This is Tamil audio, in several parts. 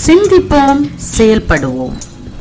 சிந்திப்போம் செயல்படுவோம்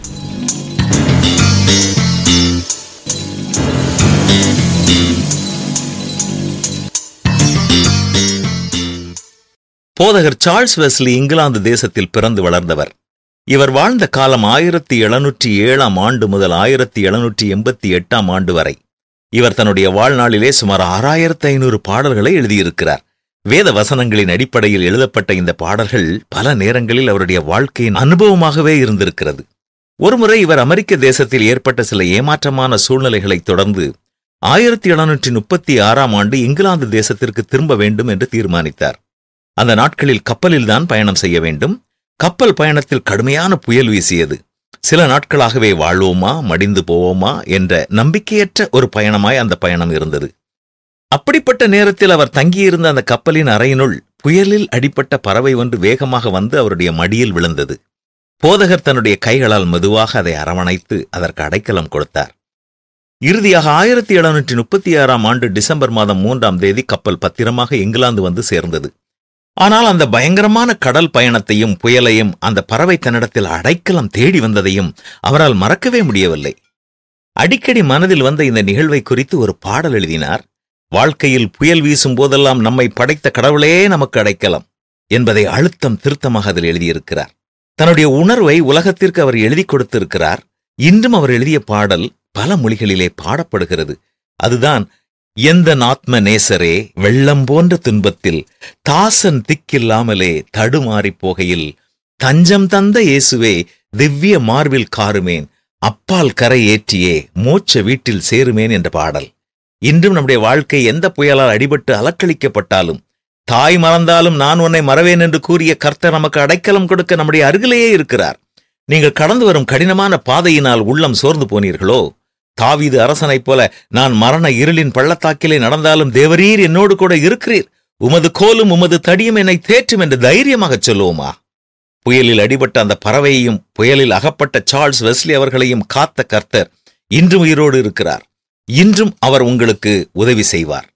போதகர் சார்ல்ஸ் வெஸ்லி இங்கிலாந்து தேசத்தில் பிறந்து வளர்ந்தவர் இவர் வாழ்ந்த காலம் ஆயிரத்தி எழுநூற்றி ஏழாம் ஆண்டு முதல் ஆயிரத்தி எழுநூற்றி எண்பத்தி எட்டாம் ஆண்டு வரை இவர் தன்னுடைய வாழ்நாளிலே சுமார் ஆறாயிரத்து ஐநூறு பாடல்களை எழுதியிருக்கிறார் வேத வசனங்களின் அடிப்படையில் எழுதப்பட்ட இந்த பாடல்கள் பல நேரங்களில் அவருடைய வாழ்க்கையின் அனுபவமாகவே இருந்திருக்கிறது ஒருமுறை இவர் அமெரிக்க தேசத்தில் ஏற்பட்ட சில ஏமாற்றமான சூழ்நிலைகளைத் தொடர்ந்து ஆயிரத்தி எழுநூற்றி முப்பத்தி ஆறாம் ஆண்டு இங்கிலாந்து தேசத்திற்கு திரும்ப வேண்டும் என்று தீர்மானித்தார் அந்த நாட்களில் கப்பலில்தான் பயணம் செய்ய வேண்டும் கப்பல் பயணத்தில் கடுமையான புயல் வீசியது சில நாட்களாகவே வாழ்வோமா மடிந்து போவோமா என்ற நம்பிக்கையற்ற ஒரு பயணமாய் அந்த பயணம் இருந்தது அப்படிப்பட்ட நேரத்தில் அவர் தங்கியிருந்த அந்த கப்பலின் அறையினுள் புயலில் அடிப்பட்ட பறவை ஒன்று வேகமாக வந்து அவருடைய மடியில் விழுந்தது போதகர் தன்னுடைய கைகளால் மெதுவாக அதை அரவணைத்து அதற்கு அடைக்கலம் கொடுத்தார் இறுதியாக ஆயிரத்தி எழுநூற்றி முப்பத்தி ஆறாம் ஆண்டு டிசம்பர் மாதம் மூன்றாம் தேதி கப்பல் பத்திரமாக இங்கிலாந்து வந்து சேர்ந்தது ஆனால் அந்த பயங்கரமான கடல் பயணத்தையும் புயலையும் அந்த பறவை தன்னிடத்தில் அடைக்கலம் தேடி வந்ததையும் அவரால் மறக்கவே முடியவில்லை அடிக்கடி மனதில் வந்த இந்த நிகழ்வை குறித்து ஒரு பாடல் எழுதினார் வாழ்க்கையில் புயல் வீசும் போதெல்லாம் நம்மை படைத்த கடவுளே நமக்கு அடைக்கலம் என்பதை அழுத்தம் திருத்தமாக அதில் எழுதியிருக்கிறார் தன்னுடைய உணர்வை உலகத்திற்கு அவர் எழுதி கொடுத்திருக்கிறார் இன்றும் அவர் எழுதிய பாடல் பல மொழிகளிலே பாடப்படுகிறது அதுதான் எந்த ஆத்ம நேசரே வெள்ளம் போன்ற துன்பத்தில் தாசன் திக்கில்லாமலே தடுமாறிப் போகையில் தஞ்சம் தந்த இயேசுவே திவ்ய மார்பில் காருமேன் அப்பால் கரை ஏற்றியே மோட்ச வீட்டில் சேருமேன் என்ற பாடல் இன்றும் நம்முடைய வாழ்க்கை எந்த புயலால் அடிபட்டு அலக்களிக்கப்பட்டாலும் தாய் மறந்தாலும் நான் உன்னை மறவேன் என்று கூறிய கர்த்தர் நமக்கு அடைக்கலம் கொடுக்க நம்முடைய அருகிலேயே இருக்கிறார் நீங்கள் கடந்து வரும் கடினமான பாதையினால் உள்ளம் சோர்ந்து போனீர்களோ தாவீது அரசனைப் போல நான் மரண இருளின் பள்ளத்தாக்கிலே நடந்தாலும் தேவரீர் என்னோடு கூட இருக்கிறீர் உமது கோலும் உமது தடியும் என்னை தேற்றும் என்று தைரியமாகச் சொல்லுவோமா புயலில் அடிபட்ட அந்த பறவையையும் புயலில் அகப்பட்ட சார்ல்ஸ் வெஸ்லி அவர்களையும் காத்த கர்த்தர் இன்றும் உயிரோடு இருக்கிறார் இன்றும் அவர் உங்களுக்கு உதவி செய்வார்